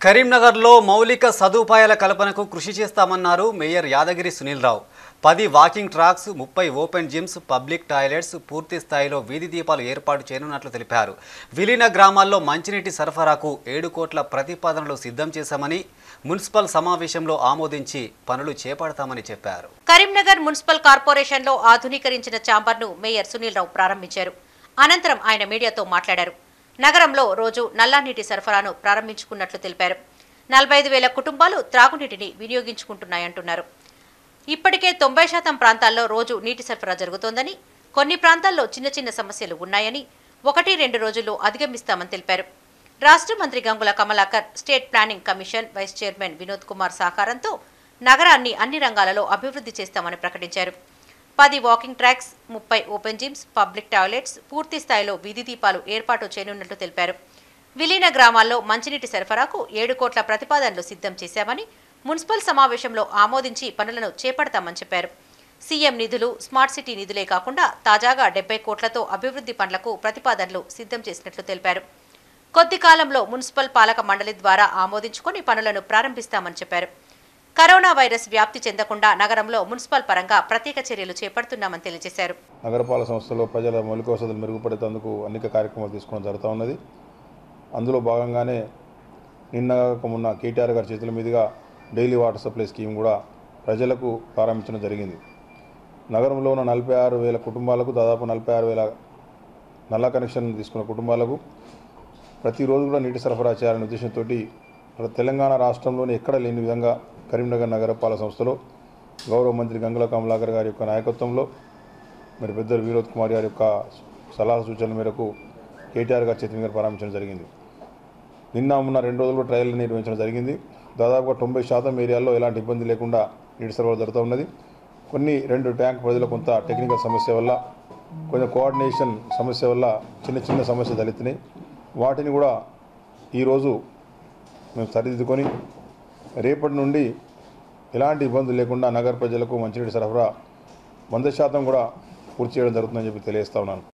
కరీంనగర్లో మౌలిక సదుపాయాల కల్పనకు కృషి చేస్తామన్నారు మేయర్ యాదగిరి సునీల్ రావు పది వాకింగ్ ట్రాక్స్ ముప్పై ఓపెన్ జిమ్స్ పబ్లిక్ టాయిలెట్స్ పూర్తి స్థాయిలో వీధి దీపాలు ఏర్పాటు చేయనున్నట్లు తెలిపారు విలీన గ్రామాల్లో మంచినీటి సరఫరాకు ఏడు కోట్ల ప్రతిపాదనలు సిద్ధం చేశామని మున్సిపల్ సమావేశంలో ఆమోదించి పనులు చేపడతామని చెప్పారు కరీంనగర్ మున్సిపల్ కార్పొరేషన్లో ఆధునీకరించిన ఛాంబర్ను మేయర్ సునీల్ రావు ప్రారంభించారు అనంతరం ఆయన మీడియాతో మాట్లాడారు నగరంలో రోజు నల్లానీటి సరఫరాను ప్రారంభించుకున్నట్లు తెలిపారు నలభై ఐదు వేల కుటుంబాలు త్రాగునీటిని వినియోగించుకుంటున్నాయంటున్నారు ఇప్పటికే తొంభై శాతం ప్రాంతాల్లో రోజు నీటి సరఫరా జరుగుతోందని కొన్ని ప్రాంతాల్లో చిన్న చిన్న సమస్యలు ఉన్నాయని ఒకటి రెండు రోజుల్లో అధిగమిస్తామని తెలిపారు రాష్ట్ర మంత్రి Gangula Kamalakar state planning commission vice chairman Vinod Kumar సహకారంతో నగరాన్ని అన్ని రంగాలలో అభివృద్ధి చేస్తామని ప్రకటించారు పది వాకింగ్ ట్రాక్స్ ముప్పై ఓపెన్ జిమ్స్ పబ్లిక్ టాయిలెట్స్ పూర్తి స్థాయిలో వీధి దీపాలు ఏర్పాటు చేయనున్నట్లు తెలిపారు విలీన గ్రామాల్లో మంచినీటి సరఫరాకు ఏడు కోట్ల ప్రతిపాదనలు సిద్ధం చేశామని మున్సిపల్ సమావేశంలో ఆమోదించి పనులను చేపడతామని చెప్పారు సీఎం నిధులు స్మార్ట్ సిటీ నిధులే కాకుండా తాజాగా డెబ్బై కోట్లతో అభివృద్ధి పనులకు ప్రతిపాదనలు సిద్ధం చేసినట్లు తెలిపారు కొద్ది కాలంలో మున్సిపల్ పాలక మండలి ద్వారా ఆమోదించుకొని పనులను ప్రారంభిస్తామని చెప్పారు కరోనా వైరస్ వ్యాప్తి చెందకుండా నగరంలో మున్సిపల్ పరంగా ప్రత్యేక చర్యలు చేపడుతున్నామని తెలియజేశారు నగరపాలక సంస్థలో ప్రజల మౌలిక వసతులు మెరుగుపడేందుకు అనేక కార్యక్రమాలు తీసుకోవడం జరుగుతూ ఉన్నది అందులో భాగంగానే నిన్న మొన్న కేటీఆర్ గారి చేతుల మీదుగా డైలీ వాటర్ సప్లై స్కీమ్ కూడా ప్రజలకు ప్రారంభించడం జరిగింది నగరంలో ఉన్న నలభై ఆరు వేల కుటుంబాలకు దాదాపు నలభై ఆరు వేల నల్ల కనెక్షన్ తీసుకున్న కుటుంబాలకు ప్రతిరోజు కూడా నీటి సరఫరా చేయాలనే ఉద్దేశంతో తెలంగాణ రాష్ట్రంలోని ఎక్కడ లేని విధంగా కరీంనగర్ నగరపాలక సంస్థలో గౌరవ మంత్రి గంగుల కమలాకర్ గారి యొక్క నాయకత్వంలో మరి పెద్దలు వినోద్ కుమార్ గారి యొక్క సలహా సూచనల మేరకు కేటీఆర్ గారి చేతి మీద ప్రారంభించడం జరిగింది నిన్న మొన్న రెండు రోజులు ట్రయల్ నిర్వహించడం జరిగింది దాదాపుగా తొంభై శాతం ఏరియాల్లో ఎలాంటి ఇబ్బంది లేకుండా నీటి సరఫరా జరుగుతూ ఉన్నది కొన్ని రెండు ట్యాంక్ పరిధిలో కొంత టెక్నికల్ సమస్య వల్ల కొంచెం కోఆర్డినేషన్ సమస్య వల్ల చిన్న చిన్న సమస్య తలెత్తినాయి వాటిని కూడా ఈరోజు మేము సరిదిద్దుకొని రేపటి నుండి ఎలాంటి ఇబ్బందులు లేకుండా నగర ప్రజలకు మంచినీటి సరఫరా వంద శాతం కూడా పూర్తి చేయడం జరుగుతుందని చెప్పి తెలియజేస్తా ఉన్నాను